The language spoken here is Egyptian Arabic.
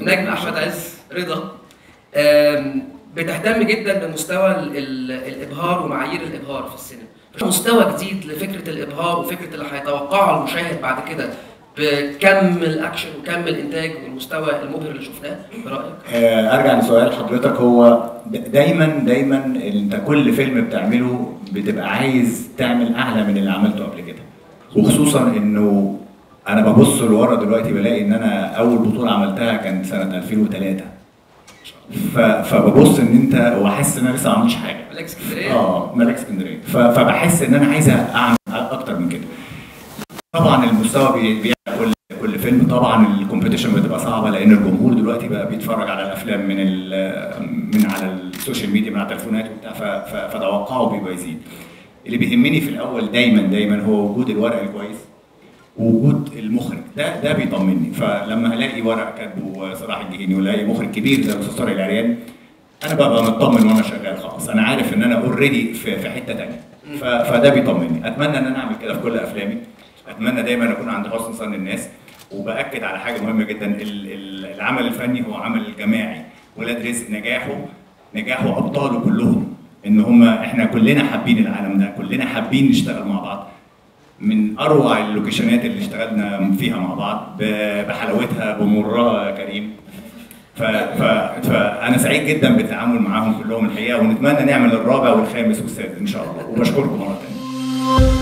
النجم احمد عز رضا آم، بتهتم جدا بمستوى ال- ال- الابهار ومعايير الابهار في السينما مستوى جديد لفكره الابهار وفكره اللي هيتوقعه المشاهد بعد كده بكم الاكشن وكم الانتاج والمستوى المبهر اللي شفناه برايك آه، ارجع لسؤال حضرتك هو د- دايما دايما انت كل فيلم بتعمله بتبقى عايز تعمل اعلى من اللي عملته قبل كده وخصوصا انه انا ببص لورا دلوقتي بلاقي ان انا اول بطوله عملتها كانت سنه 2003 ف- فببص ان انت وحاسس ان انا لسه ما عملتش حاجه ملاك اسكندريه اه ملاك اسكندريه ف- فبحس ان انا عايز اعمل اكتر من كده طبعا المستوى بي- بيعلى كل كل فيلم طبعا الكومبيتيشن بتبقى صعبه لان الجمهور دلوقتي بقى بيتفرج على الافلام من ال- من على السوشيال ميديا من على التليفونات وبتاع ف- ف- فتوقعه بيبقى يزيد اللي بيهمني في الاول دايما دايما هو وجود الورق الكويس ووجود المخرج ده ده بيطمني فلما الاقي ورق كاتبه صلاح الجهيني والاقي مخرج كبير زي الاستاذ طارق العريان انا ببقى مطمن وانا شغال خلاص انا عارف ان انا اوريدي في في حته ثانيه فده بيطمني اتمنى ان انا اعمل كده في كل افلامي اتمنى دايما اكون عند حسن ظن الناس وباكد على حاجه مهمه جدا ال- ال- العمل الفني هو عمل جماعي ولاد رزق نجاحه نجاحه ابطاله كلهم ان هم احنا كلنا حابين العالم ده كلنا حابين نشتغل مع بعض من اروع اللوكيشنات اللي اشتغلنا فيها مع بعض ب- بحلاوتها بمرها يا كريم ف... ف... فانا سعيد جدا بالتعامل معاهم كلهم الحقيقه ونتمنى نعمل الرابع والخامس والسادس ان شاء الله وبشكركم مره ثانيه